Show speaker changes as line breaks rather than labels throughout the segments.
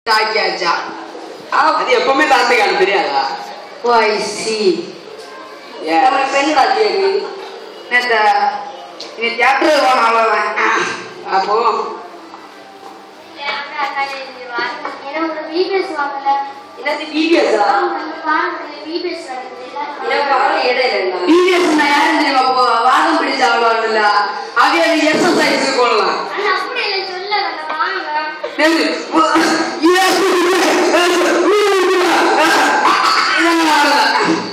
ஆக்கியாச்சா
அது எப்பவுமே தாத்துக்கான தெரியாதா
ஓ ஐ சி
ஏன்
பெண்ணு ராஜியரு நேத்த நீ தியேட்டருக்கு போன அவ்வளோதான்
அப்போ
என்னது பிபிஎஸ்ஸா
பிவிஎஸ் நான் யாரும் தெரியுமா போ வாதம் பிடிச்ச அவ்வளோ இல்ல அது எனக்கு எக்ஸசைஸ் போடலாம் நெல்லு. Yes. இதெல்லாம் அவ்வளவுதான்.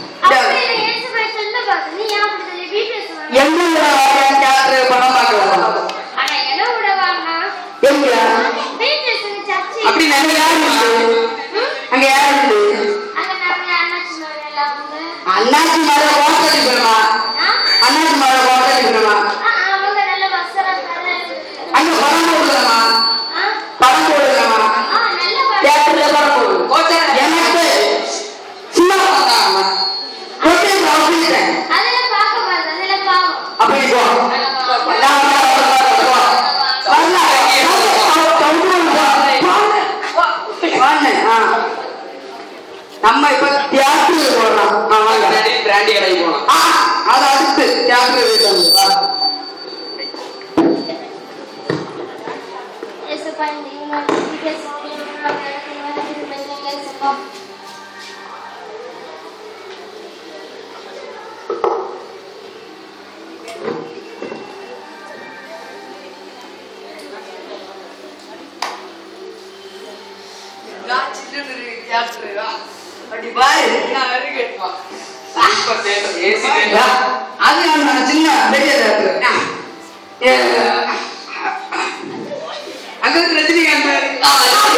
எங்க தியேட்டர் படம் பார்க்கலாம் எங்க அப்படி நிறைய யார் இருக்கு அங்க யார் இருக்கு அண்ணாச்சி மழை கோட்டை போயிருமா அண்ணாச்சி மழை கோட்டை போயிருமா அங்க படம் போடுறமா படம் போடுறமா தியேட்டர்ல படம் போடு கோட்டை எனக்கு சின்ன படம் கோட்டை அப்படிட்டேன் அப்படி போ நான் வரல. அவ கவுண்டர் போ. வாண்ணே, ஆ. நம்ம இப்ப தியேட்டருக்கு போறோம் ஆ, வாங்க
பிராண்டி கடைக்கு போனோம்
ஆ, அது அடுத்து தியேட்டர் வீட்டு வா அப்படி பாரு நான் இருக்கேன்
சூப்பர் தேட்டர் ஏசி
யா, அது நான் சின்ன பெரிய தேட்டர் அங்க இருந்து ரஜினிகாந்த் ஆ,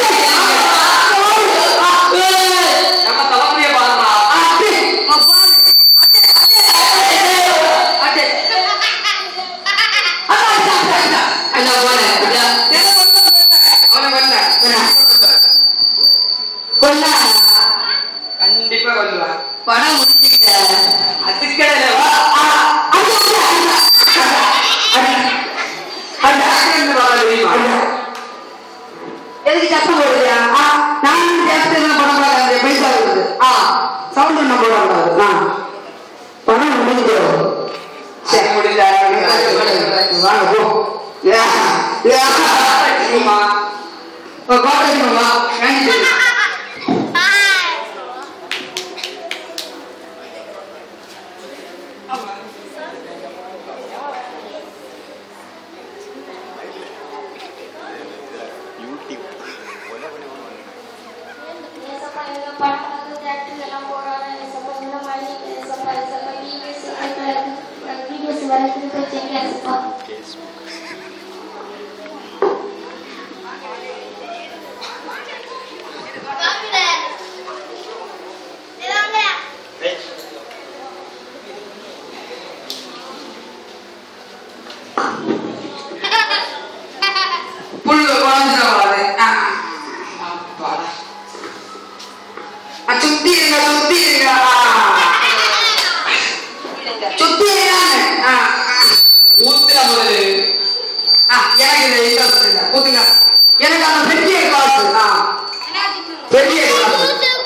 நம்ம தலைமுறையை பாருமா
அட்டே, ஆ, பாரு. அட்டே, அட்டே. அதான், அதான், அதான், அதான். அதான் போனேன். அதான். அவனை கொன்னேன், கொன்னேன். கொன்னா.
கண்டிப்பா கொல்லுவேன்
படம் முடிச்சுக்கிட்டேன்
அதுக்கடையில
ஆ, ஆ, அட, அட, அட, அட, அட. எதுக்கு சத்தம் போடுறியா ஆ, நான் ஜாஸ்தி எல்லாம் படம் பார்க்காது பைசா வருது ஆ சவுண்ட் ஒன்றும் போடக்கூடாது ஆ படம் முடிஞ்சிடும் சரி வாங்க போ ஏ, ஏ,
அம்மா
ஓ, கோட்டைக்கு வா வேண்டிட்டு புல்லு குழஞ்சிடும் அது ஆ. அப்பாடா. ஆ, சுத்தி இருங்க சுத்தி இருங்க ஆ. சுத்தி இருங்க ஆ,
ஊத்துல முதல்ல
ஆ. ஆ, எனக்கு இது இன்ட்ரெஸ்ட் இல்லை ஊத்துங்க எனக்கு அந்த பெரிய காசு ஆ பெரிய காசு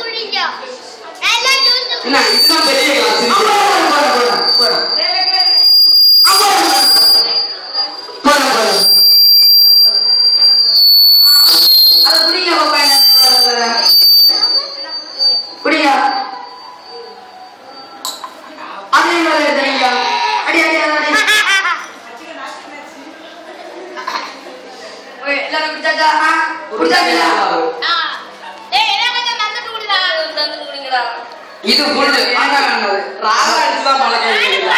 என்ன இதுதான் பெரிய கிளாஸ்
ஆமா, போடு, போடு, போடு, போடு. ஆமா, போடு, போடு. அதை குடிங்க பாப்பா, என்ன குடிங்க அதே மாதிரி எடுத்துறீங்க அடி அடி அடி அடி. ஓகே, எல்லாரும் குடிச்சாச்சா ஆ, குடிச்சாச்சுல?
இது புல்லு
அதான் வேண்டது.
ராவா அடிச்சுதான் பழக்கம் எங்களுக்கு.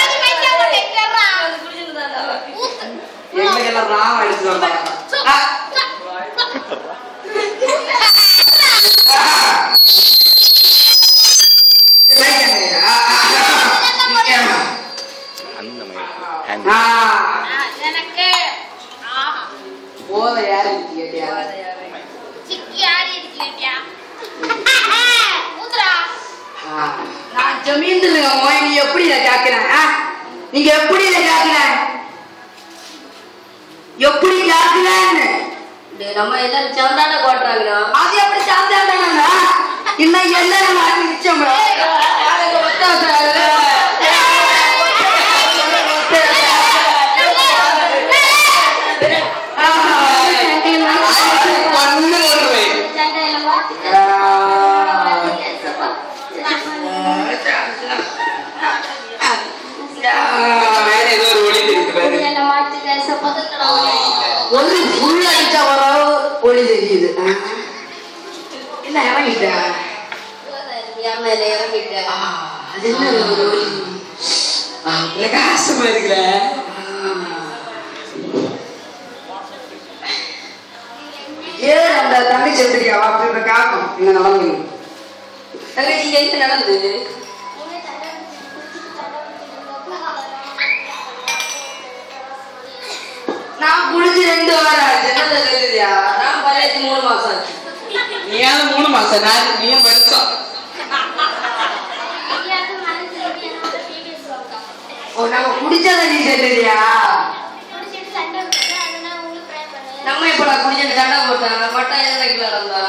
எங்களுக்கு எல்லாம் ராவா அடிச்சுதான் பழக்கம்
ஆ, ரைட் ஹேண்ட். ஆ, ஆ, ஆ. ஆ, போதை யாரு கேட்டியா ஆ, நான் ஜமீன்துல மோய் நீ எப்படி இதை கேட்கிறேன் ஆ? நீங்க எப்படி இதை கேட்கிறேன் எப்படி கேட்கிறேன்னு
நம்ம எல்லாரும் சந்தான கோட்டுறாங்கண்ணா
அது எப்படி என்ன இறங்கிட்டேன்
என் மேல இறங்கிட்டேன்
ஆ, அது என்ன ஒரு வலி? ஆ, பிரகாசமா இருக்குல்ல ஏன் அந்த தங்கச்சி எடுத்துக்கியா அப்படி இப்ப காக்கும் இங்க நடந்து
தங்கச்சி இங்க என்ன நடந்து
நான் குளிச்சு ரெண்டு வாரம் ஆச்சு என்ன சொல்லுதியா
நான் பழையத்து மூணு மாசம் ஆச்சு
நீ ஏன் மூணு மாசம் நான் நீ ஏன் வருஷம்
ஓ நம்ம குடிச்சதை நீ சொல்லுதியா
நம்ம இப்ப நான் குடிச்சிட்டு சண்டை போட்டேன் மட்டும் என்ன கிலோ இருந்தா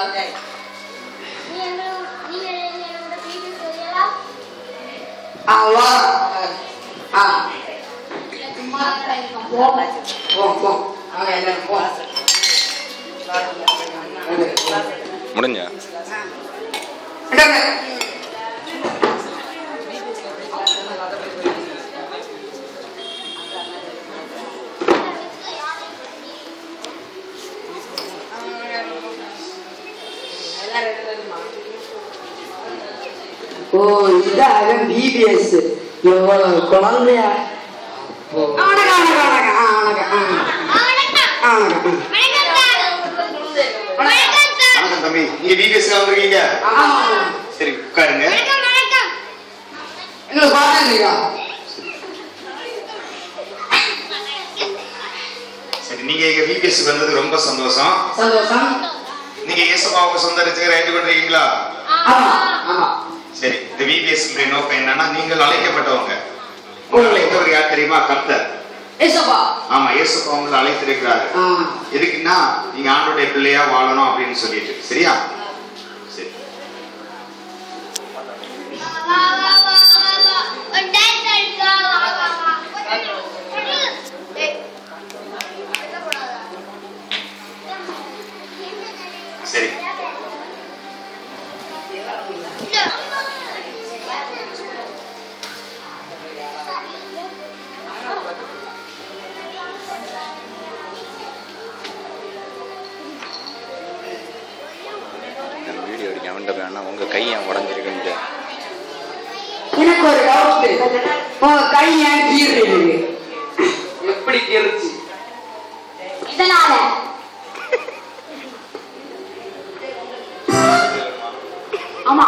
ஆ வா ஆ போ போ அவங்க எல்லாரும் போ
முடிஞ்சா
இந்தாங்க. ஓ இதாக பிபிஎஸ் எவ்வளவு குழந்தையா வணக்கம் வணக்கம் வணக்கம் ஆ வணக்கம் ஆ ஆ வணக்கம்
வணக்கம் தம்பி நீங்க விபிஎஸ்ல வந்திருக்கீங்க
ஆ
சரி உட்காருங்க
எங்களை பார்த்தீங்களா
சரி நீங்க எங்க விபிஎஸ்க்கு வந்தது ரொம்ப சந்தோஷம்
சந்தோஷம்
நீங்க இயேசுபாவுக்கு சொந்த ரசிகர் ஏற்றுக்கொண்டிருக்கீங்களா
ஆமா ஆமா
சரி இந்த விபிஎஸ் நோக்கம் என்னன்னா நீங்கள் அழைக்கப்பட்டவங்க உங்களை அழைத்தவர் யார் தெரியுமா கர்த்தர்
ஏசப்பா
ஆமா இயேசுப்பா உங்களை அழைத்திருக்கிறாரு
ஆ
எதுக்குன்னா நீங்க ஆண்டோடைய பிள்ளையா வாழணும் அப்படின்னு சொல்லிட்டு சரியா சரி சரி
நான் வீடியோ எடுக்க அவன்கிட்ட வேணா உங்க கை ஏன் உடஞ்சிருக்குன்ட்டு
எனக்கு ஒரு டவுட் உங்க கை ஏன் கீறுது
எப்படி கேளுச்சு
இதனால
ஆமா